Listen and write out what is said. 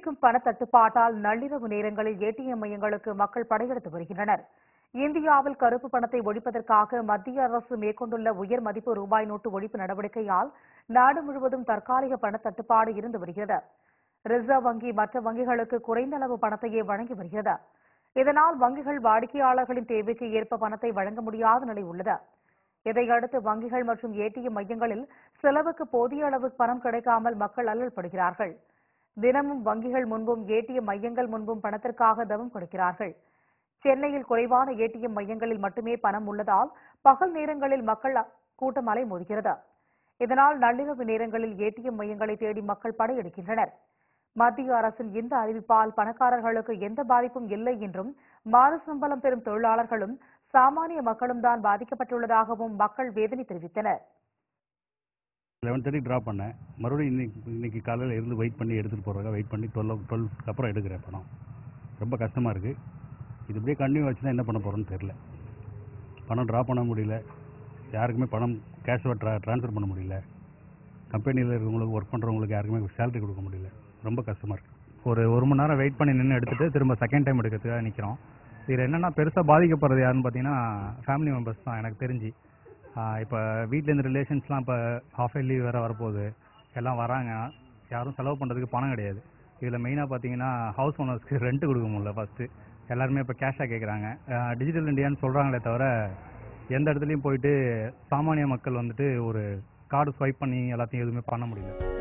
நீடிக்கும் பண தட்டுப்பாட்டால் நள்ளிரவு நேரங்களில் ஏடிஎம் மையங்களுக்கு மக்கள் படையெடுத்து வருகின்றனர் இந்தியாவில் கருப்பு பணத்தை ஒழிப்பதற்காக மத்திய அரசு மேற்கொண்டுள்ள உயர் மதிப்பு ரூபாய் நோட்டு ஒழிப்பு நடவடிக்கையால் நாடு முழுவதும் தற்காலிக பண தட்டுப்பாடு இருந்து வருகிறது ரிசர்வ் வங்கி மற்ற வங்கிகளுக்கு குறைந்த அளவு பணத்தையே வழங்கி வருகிறது இதனால் வங்கிகள் வாடிக்கையாளர்களின் தேவைக்கு ஏற்ப பணத்தை வழங்க முடியாத நிலை உள்ளது இதையடுத்து வங்கிகள் மற்றும் ஏடிஎம் மையங்களில் செலவுக்கு போதிய அளவு பணம் கிடைக்காமல் மக்கள் அல்லல்படுகிறார்கள் தினமும் வங்கிகள் முன்பும் ஏடிஎம் மையங்கள் முன்பும் பணத்திற்காக தவம் கொடுக்கிறார்கள் சென்னையில் குறைவான ஏடிஎம் மையங்களில் மட்டுமே பணம் உள்ளதால் பகல் நேரங்களில் மக்கள் அ- கூட்டம் அலைமோதுகிறது இதனால் நள்ளிரவு நேரங்களில் ஏடிஎம் மையங்களை தேடி மக்கள் படையெடுக்கின்றனர் மத்திய அரசின் இந்த அறிவிப்பால் பணக்காரர்களுக்கு எந்த பாதிப்பும் இல்லை என்றும் மாத சம்பளம் பெறும் தொழிலாளர்களும் சாமானிய மக்களும் தான் பாதிக்கப்பட்டுள்ளதாகவும் மக்கள் வேதனை தெரிவித்தனர் லெவன் தேர்ட்டி ட்ராப் பண்ணேன் மறுபடியும் இன்னைக்கு இன்னைக்கு காலையில் இருந்து வெயிட் பண்ணி எடுத்துகிட்டு போகிறாங்க வெயிட் பண்ணி டுவெல் டுவெல்க்கு அப்புறம் எடுக்கிறேன் பணம் ரொம்ப கஷ்டமாக இருக்குது இது இப்படியே கண்டினியூ வச்சுன்னா என்ன பண்ண போகிறோன்னு தெரில பணம் ட்ரா பண்ண முடியல யாருக்குமே பணம் கேஷ் ட்ரா ட்ரான்ஸ்ஃபர் பண்ண முடியல கம்பெனியில் இருக்கிறவங்களுக்கு ஒர்க் பண்ணுறவங்களுக்கு யாருக்குமே சேலரி கொடுக்க முடியல ரொம்ப கஷ்டமாக இருக்குது ஒரு ஒரு மணி நேரம் வெயிட் பண்ணி நின்று எடுத்துட்டு திரும்ப செகண்ட் டைம் எடுக்கிறதுக்காக நிற்கிறோம் இதில் என்னென்னா பெருசாக பாதிக்கப்படுறது யாருன்னு பார்த்தீங்கன்னா ஃபேமிலி மெம்பர்ஸ் தான் எனக்கு தெரிஞ்சு இப்போ வீட்டிலேருந்து ரிலேஷன்ஸ்லாம் இப்போ ஹாஃப் இயர்லி வேறு வரப்போகுது எல்லாம் வராங்க யாரும் செலவு பண்ணுறதுக்கு பணம் கிடையாது இதில் மெயினாக பார்த்தீங்கன்னா ஹவுஸ் ஓனர்ஸ்க்கு ரெண்ட் கொடுக்க முடியல ஃபஸ்ட்டு எல்லாருமே இப்போ கேஷாக கேட்குறாங்க டிஜிட்டல் இந்தியான்னு சொல்கிறாங்களே தவிர எந்த இடத்துலையும் போயிட்டு சாமானிய மக்கள் வந்துட்டு ஒரு கார்டு ஸ்வைப் பண்ணி எல்லாத்தையும் எதுவுமே பண்ண முடியல